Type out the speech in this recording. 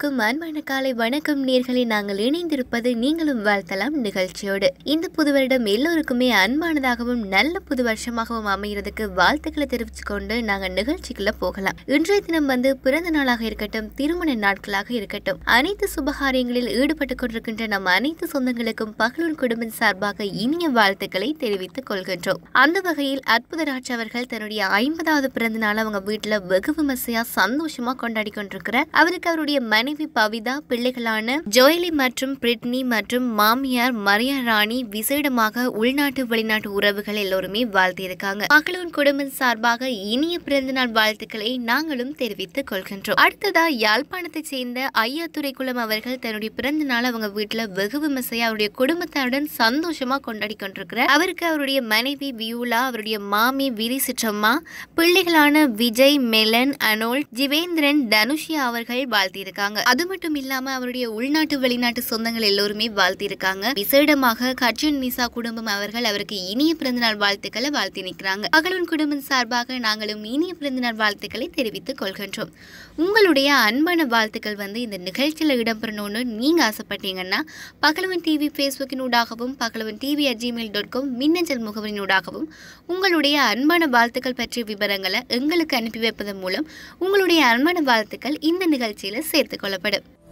எல்லோருக்கும் அன்பான காலை வணக்கம் நேர்களை நாங்கள் இணைந்திருப்பது நீங்களும் வாழ்த்தலாம் நிகழ்ச்சியோடு இந்த புது வருடம் எல்லோருக்குமே அன்பானதாகவும் நல்ல புது வருஷமாகவும் அமைகிறதுக்கு வாழ்த்துக்களை தெரிவித்துக் கொண்டு நாங்கள் நிகழ்ச்சிக்குள்ள போகலாம் இன்றைய தினம் வந்து பிறந்த நாளாக இருக்கட்டும் திருமண நாட்களாக இருக்கட்டும் அனைத்து சுபகாரியங்களில் ஈடுபட்டுக் கொண்டிருக்கின்ற நம் அனைத்து சொந்தங்களுக்கும் பகலூர் குடும்பம் சார்பாக இனிய வாழ்த்துக்களை தெரிவித்துக் கொள்கின்றோம் அந்த வகையில் அற்புதராஜ் அவர்கள் தன்னுடைய ஐம்பதாவது பிறந்த நாள் அவங்க வீட்டுல வெகு விமர்சையா சந்தோஷமா கொண்டாடி கொண்டிருக்கிறார் அவருக்கு அவருடைய மனைவி பவிதா பிள்ளைகளான ஜோயலி மற்றும் பிரிட்னி மற்றும் மாமியார் மரியா ராணி விசேடமாக உள்நாட்டு வெளிநாட்டு உறவுகள் எல்லோருமே வாழ்த்தியிருக்காங்க மகளூர் குடும்பம் சார்பாக இனிய பிறந்தநாள் வாழ்த்துக்களை நாங்களும் தெரிவித்துக் கொள்கின்றோம் அடுத்ததா யாழ்ப்பாணத்தைச் சேர்ந்த ஐயாத்துரை குளம் அவர்கள் தன்னுடைய பிறந்த நாள் அவங்க வீட்டுல வெகு விமர்சையா அவருடைய குடும்பத்தாருடன் சந்தோஷமா கொண்டாடி கொண்டிருக்கிறார் அவருக்கு அவருடைய மனைவி வியூலா அவருடைய மாமி விரி சிற்றம்மா பிள்ளைகளான விஜய் மெலன் அனோல் ஜிவேந்திரன் தனுஷியா அவர்கள் வாழ்த்தியிருக்காங்க அது மட்டும் இல்லாம அவருடைய உள்நாட்டு வெளிநாட்டு சொந்தங்கள் எல்லோருமே வாழ்த்தியிருக்காங்க விசேடமாக கர்ஜன் நிசா குடும்பம் அவர்கள் அவருக்கு இனிய பிறந்தநாள் வாழ்த்துக்களை வாழ்த்தி நிற்கிறாங்க பகலூன் குடும்பம் சார்பாக நாங்களும் இனிய பிறந்தநாள் வாழ்த்துக்களை தெரிவித்துக் கொள்கின்றோம் உங்களுடைய அன்பான வாழ்த்துக்கள் வந்து இந்த நிகழ்ச்சியில் இடம்பெறணும்னு நீங்க ஆசைப்பட்டீங்கன்னா பகலவன் டிவி ஃபேஸ்புக்கினூடாகவும் Pagalavan TV at Gmail dot com மின்னஞ்சல் முகவரினூடாகவும் உங்களுடைய அன்பான வாழ்த்துக்கள் பற்றிய விவரங்களை எங்களுக்கு அனுப்பி வைப்பதன் மூலம் உங்களுடைய அன்பான வாழ்த்துக்கள் இந்த நிகழ்ச்சியில் சேர்த்துக் கொள்ளப்படும்